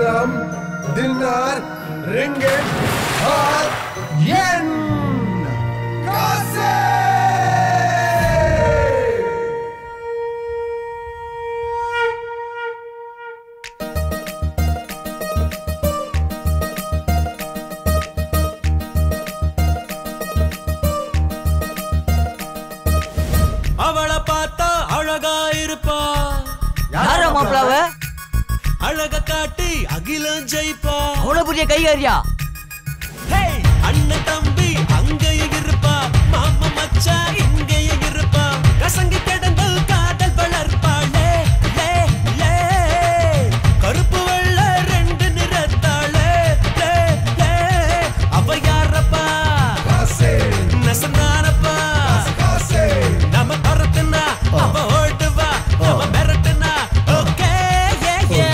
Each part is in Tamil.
dirham, dinar, ringgit, or yen. காசே அவளை பார்த்தா அழகா இருப்பா யாரா மாப்பிள அவ அழக காட்டி அகிலம் ஜெயிப்பா அவ்வளவு பெரிய கைகாரியா ஹேய், அண்ணன் தம்பி அங்கேயே இருப்பா மாமா மச்சான் இங்கேயே இருப்பா கசங்கி கிடந்து காதல் வளர்ப்பாளே லே, லே. கருப்பு வெள்ள ரெண்டு நிறத்தாளே லே, லே. அவ யாரப்பா காசே நெசந்தானப்பா காசே நம்ம துரத்துனா அவ ஓடுவா நம்ம மிரட்டுனா ஓகே ஏ ஏ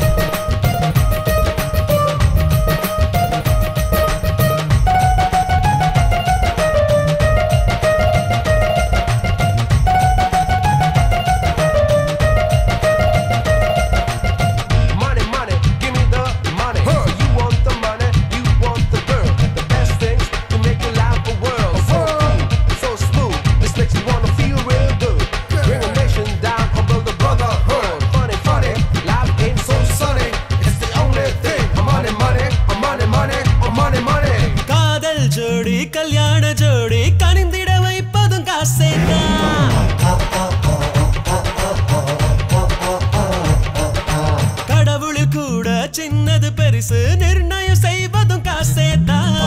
Money, money, give me the money. You want the money, you want the girl. The best things to make your life a world. So cool, so smooth, this makes you wanna feel real good. Bring a nation down and build a brotherhood. Funny, funny, life ain't so sunny. It's the only thing. Money, money, money, money, money, money. காதல் ஜோடி கல்யாண ஜோடி கனிந்திட வைப்பதும் காசேதான் கடவுள் கூட சின்னது பெருசு நிர்ணயம் செய்வதும் காசேதான்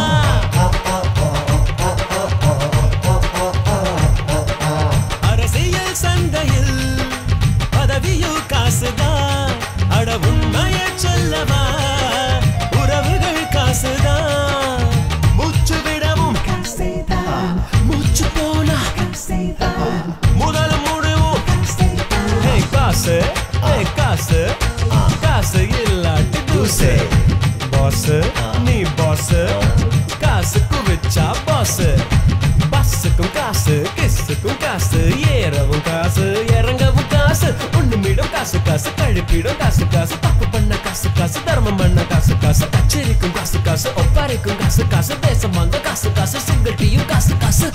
அரசியல் சந்தையில் பதவியும் காசுதான் அட உண்மைய சொல்லவா உறவுகள் காசுதான் மூச்சு விடவும் காசேதான் மூச்சு போனா காசேதான் முதல் முடிவும் ஏய் காசு ஏய் காசு காசு இல்லாட்டி தூசு பாஸ் நீ பாஸ் காசு குவிச்சா பாஸ் பஸ்ஸுக்கும் காசு கிஸ்ஸுக்கும் காசு ஏறவும் காசு இறங்கவும் காசு ஒண்ணுமிடம் காசு காசு கழுப்பிடும் காசு காசு தப்பு பண்ண காசு காசு தர்மம் பண்ண காசு காசு கச்சேரிக்கும் காசு காசு ஒப்பாரிக்கும் காசு காசு தேசம் வந்த காசு காசு சிங்கிள் டீயும் காசு காசு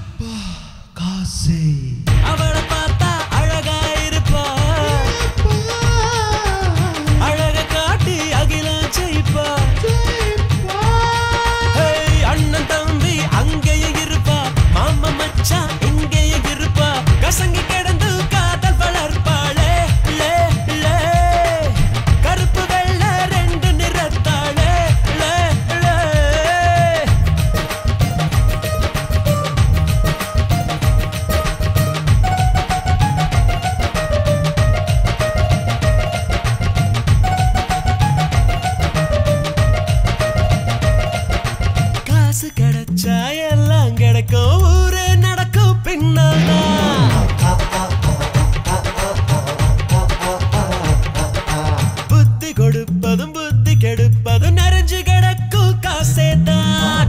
அவளை பார்த்தா அழகா இருப்பா அழக காட்டி அகிலம் ஜெயிப்பா ஹேய், அண்ணன் தம்பி அங்கேயே இருப்பா மாமா மச்சான் இங்கேயே இருப்பா கசங்கி கிடந்து காதல் வளர்ப்பாளே லே, லே. கருப்பு வெள்ள ரெண்டு நிறத்தாளே லே, லே. காசு கிடைச்சா எல்லாம் கிடைக்கும் ஊரே நடக்கும் பின்னால்தான் புத்தி கொடுப்பதும் புத்தி கெடுப்பதும் நிறைஞ்சு கிடக்கும் காசே தான்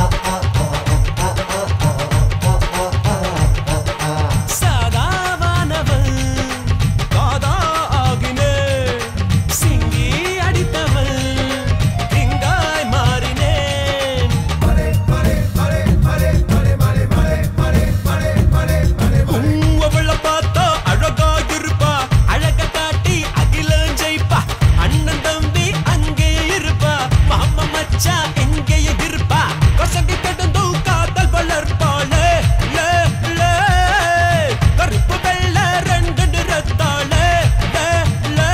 சாதாவானவன் காதா ஆகினே சிங்கி அடித்தவன் கிங்காய் மாறினேன் அவள பார்த்தா அழகா இருப்பா அழக காட்டி அகிலம் ஜெயிப்பா அண்ணன் தம்பி அங்கே இருப்பா மாமா மச்சா எங்கே இருப்பா கசங்கி கிடந்து காதல் வளர்ப்பாளே லே, லே. கருப்பு வெள்ள ரெண்டு நிறத்தாளே லே, லே.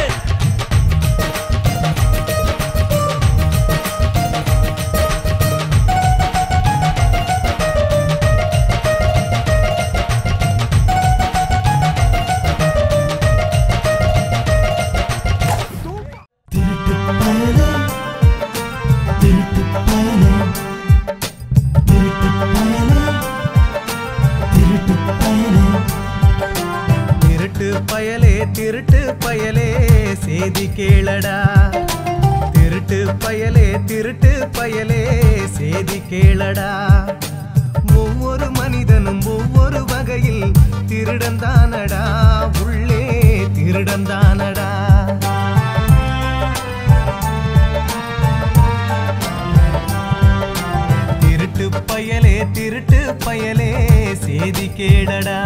திருட்டு பயலே திருட்டு பயலே செய்தி கேளடா திருட்டு பயலே திருட்டு பயலே செய்தி கேளடா ஒவ்வொரு மனிதனும் ஒவ்வொரு வகையில் திருடந்தானடா உள்ளே திருடந்தானடா பயலே சேதி கேளடா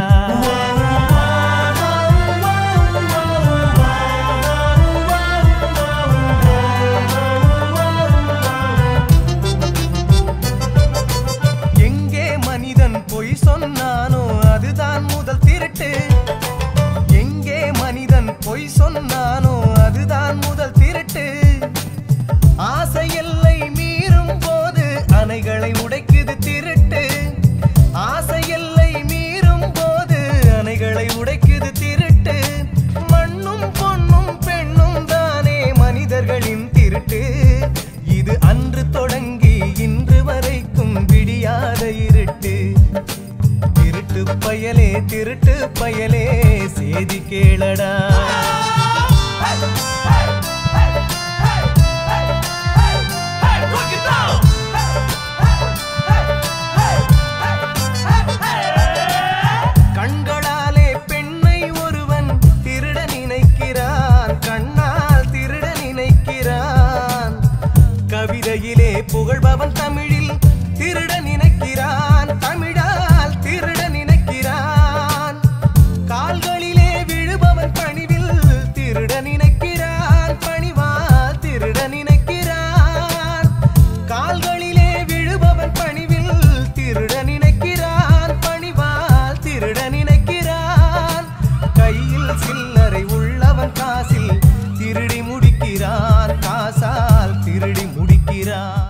எங்கே மனிதன் பொய் சொன்னானோ அதுதான் முதல் திருட்டு எங்கே மனிதன் பொய் சொன்னானோ அதுதான் முதல் திருட்டு ஆசை எல்லை மீறும் போது அணைகளை உடைக்குது திருட்டு ஆசை எல்லை மீறும் போது அணைகளை உடைக்குது திருட்டு மண்ணும் பொன்னும் பெண்ணும் தானே மனிதர்களின் திருட்டு இது அன்று தொடங்கி இன்று வரைக்கும் விடியாத இருட்டு திருட்டு பயலே திருட்டு பயலே சேதி கேளடா கண்களாலே பெண்ணை ஒருவன் திருட நினைக்கிறான் கண்ணால் திருட நினைக்கிறான் கவிதையிலே புகழ்பவன் தமிழில் திருட நினைக்கிறான் தமிழால் திருட நினைக்கிறான் கால்களிலே விழுபவன் பணிவில் திருட நினைக்கிறான் பணிவால் திருட நினைக்கிறான் கால்களிலே விழுபவன் பணிவில் திருட நினைக்கிறான் பணிவால் திருட நினைக்கிறான் கையில் சில்லறை உள்ளவன் காசில் திருடி முடிக்கிறான் காசால் திருடி முடிக்கிறான்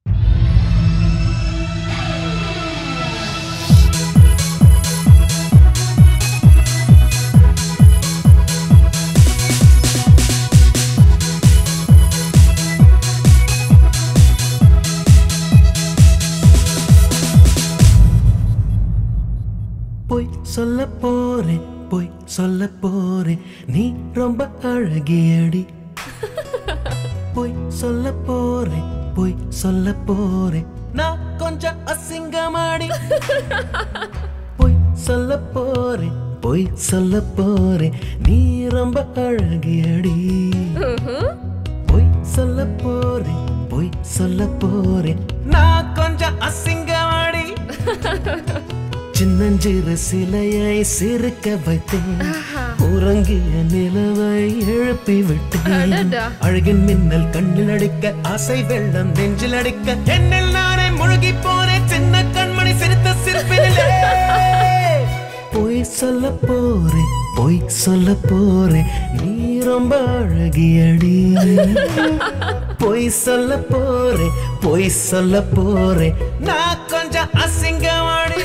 பொய் சொல்ல போறேன் பொய் சொல்ல போறேன் நீ ரொம்ப அழகியடி பொய் சொல்ல போறேன் பொய் சொல்ல போறேன் நான் கொஞ்சம் அசிங்கமாடி பொய் சொல்ல போறேன் பொய் சொல்ல போறேன் நீ ரொம்ப அழகியடி பொய் சொல்ல போறேன் பொய் சொல்ல போறேன் நான் கொஞ்சம் அசிங்கமாடி சின்னஞ்சிறு சிலையை சிரிக்க வைத்தேன் உறங்கிய நிலவை எழுப்பி விட்டேன் அடடா. அழகின் மின்னல் கண்ணில் அடிக்க ஆசை வெள்ளம் நெஞ்சில் அடிக்க என்னில் நானே முழுகி போனேன் சின்ன கண்மணி சிரித்த சிரிப்பினிலே பொய் சொல்ல போறேன் பொய் சொல்ல போறேன் நீ ரொம்ப அழகியடி பொய் சொல்ல போறேன் பொய் சொல்ல போறேன் நான் கொஞ்சம் அசிங்கமாடி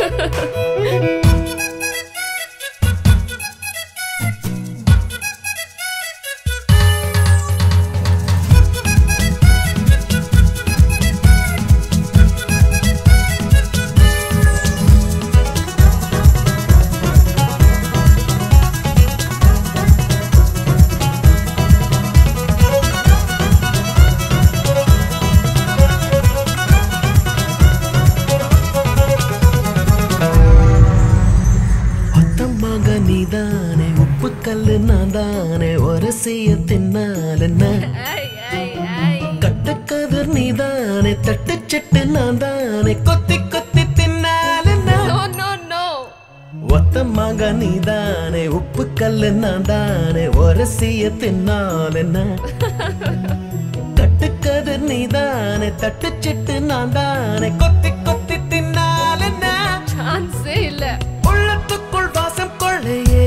ஒத்தமாக நீதானே உப்பு கல்லு நான் தானே ஒரசிய தின்னால் என்ன ஐ, ஐ, ஐ. கட்டுக்கதிர் நீதானே தட்டு செட்டு நான் தானே கொத்தி கொத்தி தின்னால் என்ன No, no, no. ஒத்தமாக நீதானே உப்பு கல்லு நான் தானே ஒரசிய தின்னால் என்ன கட்டுக்கதிர் நீதானே தட்டு செட்டு நான் தானே கொத்தி கொத்தி தின்னால் என்ன Chance ஏ இல்ல. உள்ளத்துக்குள் வாசம் கொள்ளையே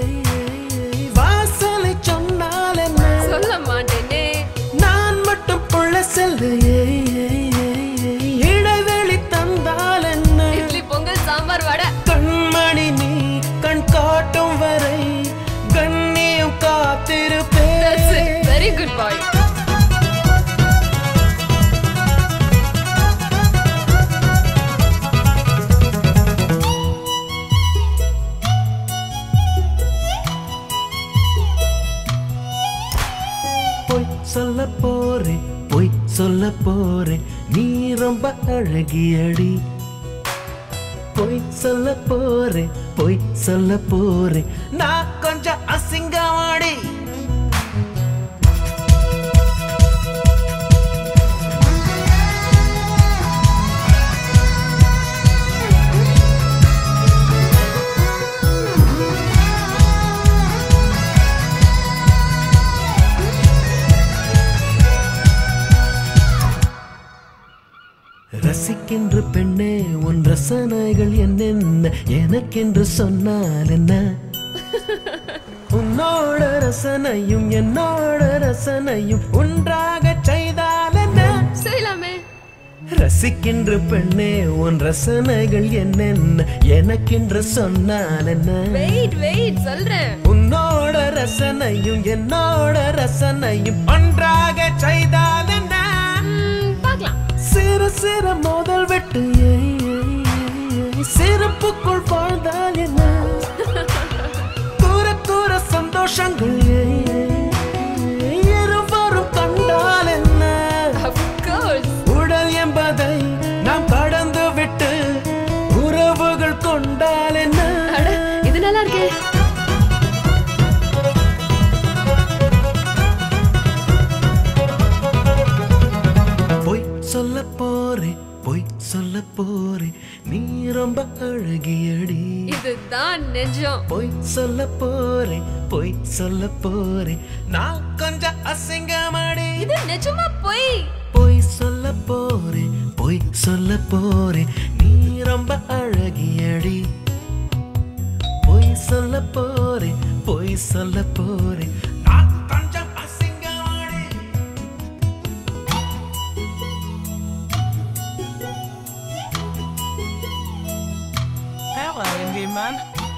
வாசலை சொன்னால் என்ன சொல்ல மாட்டேனே. நான் மட்டும் புள்ள செல்லையே இடைவெளி தந்தால் என்ன இட்லி, பொங்கல் சாம்பார் வடை கண்மணி நீ கண் காட்டும் வரை கண்ணியம் That's காத்திருப்பேன் it. Very good boy. பொய் சொல்ல போறேன் பொய் சொல்ல போறேன் நீ ரொம்ப அழகியடி பொய் சொல்ல போறேன் பொய் சொல்ல போறேன் நான் கொஞ்சம் அசிங்கமாடி ரசிக்கின்ற பெண்ணே உன் ரசனைகள் என்னென்ன எனக்கென்று சொன்னால் என்ன உன்னோட ரசனையும் என்னோட ரசனையும் ஒன்றாக செய்தால் என்ன செய்யலாமே ரசிக்கின்ற பெண்ணே உன் ரசனைகள் என்னென்ன எனக்கென்று சொன்னால் என்ன வெயிட் வெயிட் சொல்றேன் உன்னோட ரசனையும் என்னோட ரசனையும் ஒன்றாக செய்தால் என்ன ம், பார்க்கலாம் சிறு சிறு மோதல் வெட்டு ஏய், ஏய், ஏய், சிறப்புக்குள் வாழ்ந்தால் என்ன தூர தூர சந்தோஷங்கள் ஏய், ஏய், இருவரும் கண்டால் என்ன of course உடல் என்பதை நாம் கடந்து விட்டு உறவுகள் கொண்டால் என்ன அட இது நல்லா இருக்கே பொய் சொல்ல போறே பொய் சொல்ல போறே நீ ரொம்ப அழகியடி இதுதான் நிஜம் பொய் சொல்ல போறே பொய் சொல்ல போறே நான் கொஞ்சம் அசிங்கமாடி இது நிஜமா போய் பொய் சொல்ல போறே பொய் சொல்ல போறே நீ ரொம்ப அழகியடி பொய் சொல்ல போறே பொய் சொல்ல போறே நான் கொஞ்சம் அசிங்கமாடி Hello, Indie man.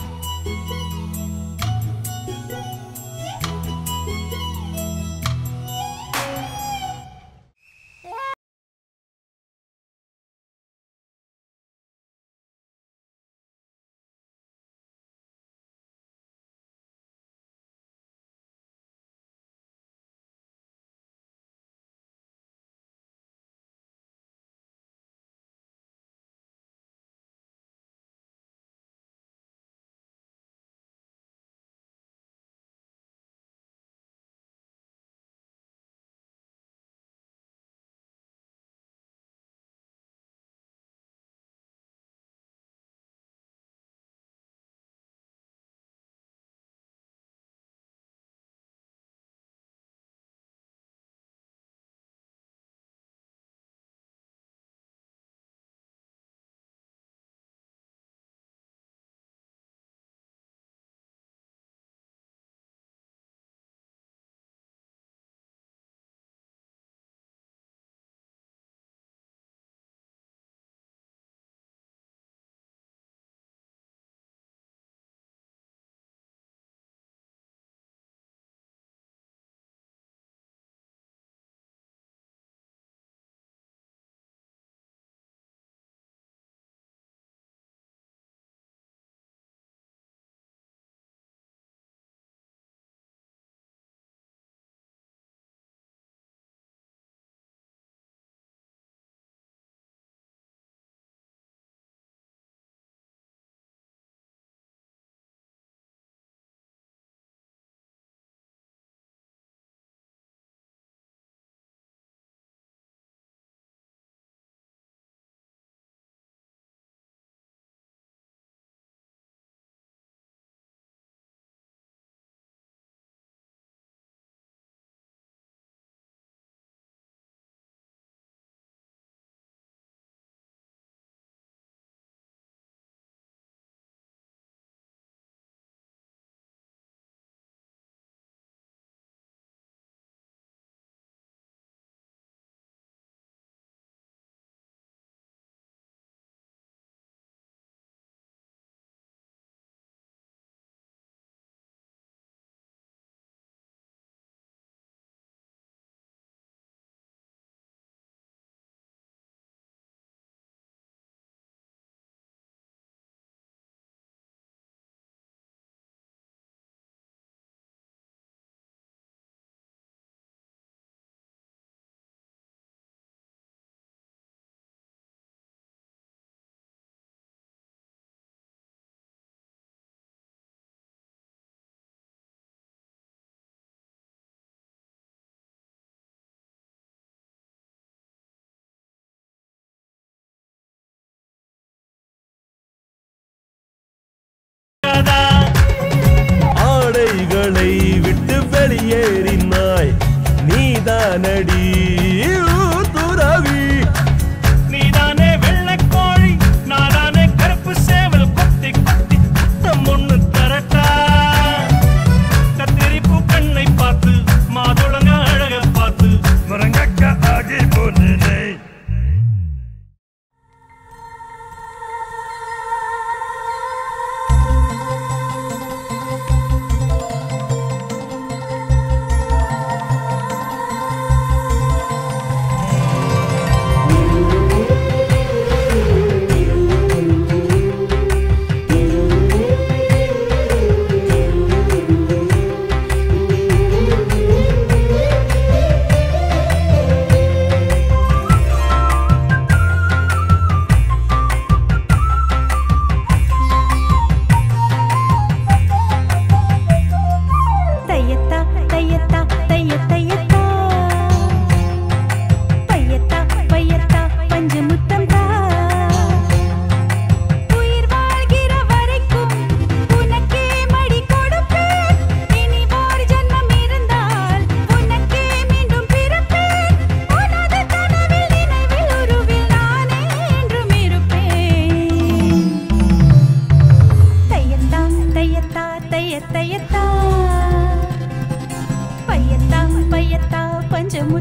ஆடைகளை விட்டு வெளியேறினாய் நீதானடி துறவி நீதானே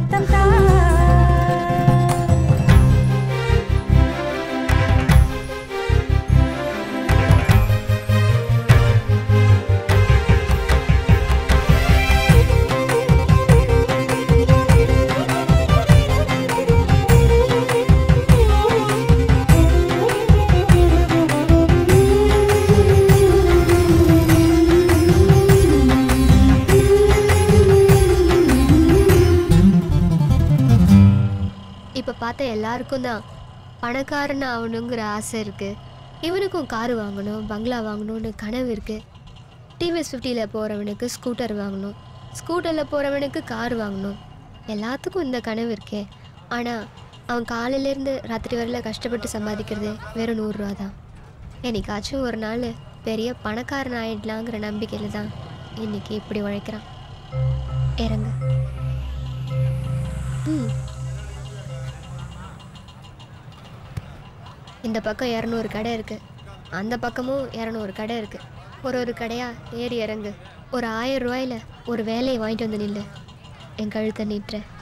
முத்தம் தா இப்போ பார்த்த எல்லாருக்கும் தான் பணக்காரன் ஆகணுங்கிற ஆசை இருக்குது இவனுக்கும் காரு வாங்கணும் பங்களா வாங்கணும்னு கனவு இருக்குது டிவிஎஸ் ஃபிஃப்டியில் போகிறவனுக்கு ஸ்கூட்டர் வாங்கணும் ஸ்கூட்டரில் போகிறவனுக்கு கார் வாங்கணும் எல்லாத்துக்கும் இந்த கனவு இருக்கே ஆனால் அவன் காலையிலேருந்து ராத்திரி வரையில் கஷ்டப்பட்டு சம்பாதிக்கிறது வெறும் நூறுரூவா தான் என்னைக்காச்சும் ஒரு நாள் பெரிய பணக்காரன் ஆயிடலாங்கிற நம்பிக்கையில் தான் இன்னைக்கு இப்படி உழைக்கிறான் இறங்கு ம் இந்த பக்கம் இரநூறு கடை இருக்குது அந்த பக்கமும் இரநூறு கடை இருக்குது ஒரு ஒரு கடையாக ஏறி இறங்கு ஒரு ஆயிரம் ரூபாயில ஒரு வேலையை வாங்கிட்டு வந்து நில்லு என் கழுத்தை நீட்டுற